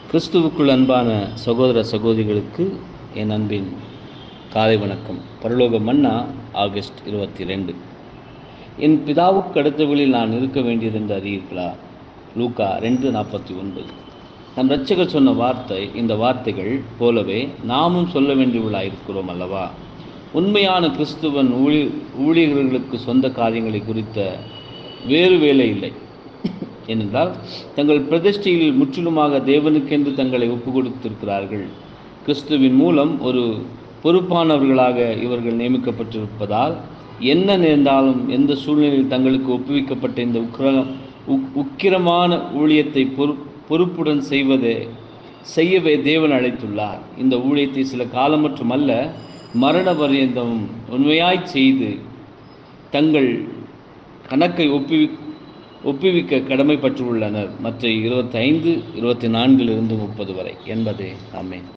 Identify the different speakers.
Speaker 1: கிறிஸ்துவுக்குள் அன்பான சகோதர சகோதரிகளுக்கு என் அன்பின் காலை வணக்கம் பரலோக மன்னா ஆகஸ்ட் இருபத்தி ரெண்டு என் பிதாவுக்கு அடுத்தவர்களில் நான் இருக்க வேண்டியது என்று அறியீர்களா லூக்கா ரெண்டு நாற்பத்தி ஒன்பது நம் இரட்சகர் சொன்ன வார்த்தை இந்த வார்த்தைகள் போலவே நாமும் சொல்ல வேண்டியவர்களாக இருக்கிறோம் அல்லவா உண்மையான கிறிஸ்துவன் ஊழி ஊழியர்களுக்கு சொந்த காரியங்களை குறித்த வேறு வேலை இல்லை ஏனென்றால் தங்கள் பிரதிஷ்டையில் முற்றிலுமாக தேவனுக்கென்று தங்களை ஒப்பு கொடுத்திருக்கிறார்கள் கிறிஸ்துவின் மூலம் ஒரு பொறுப்பானவர்களாக இவர்கள் நியமிக்கப்பட்டிருப்பதால் என்ன நேர்ந்தாலும் எந்த சூழ்நிலையில் தங்களுக்கு ஒப்புவிக்கப்பட்ட இந்த உக்கிர உக்- உக்கிரமான ஊழியத்தை பொறு பொறுப்புடன் செய்வதே செய்யவே தேவன் அழைத்துள்ளார் இந்த ஊழியத்தை சில காலம் மட்டுமல்ல மரண பரியந்தம் உண்மையாய் செய்து தங்கள் கணக்கை ஒப்புவி ஒப்புவிக்க கடமைப்பட்டுள்ளனர் மற்ற இருபத்தைந்து இருபத்தி நான்கிலிருந்து முப்பது வரை என்பதே ஆமென்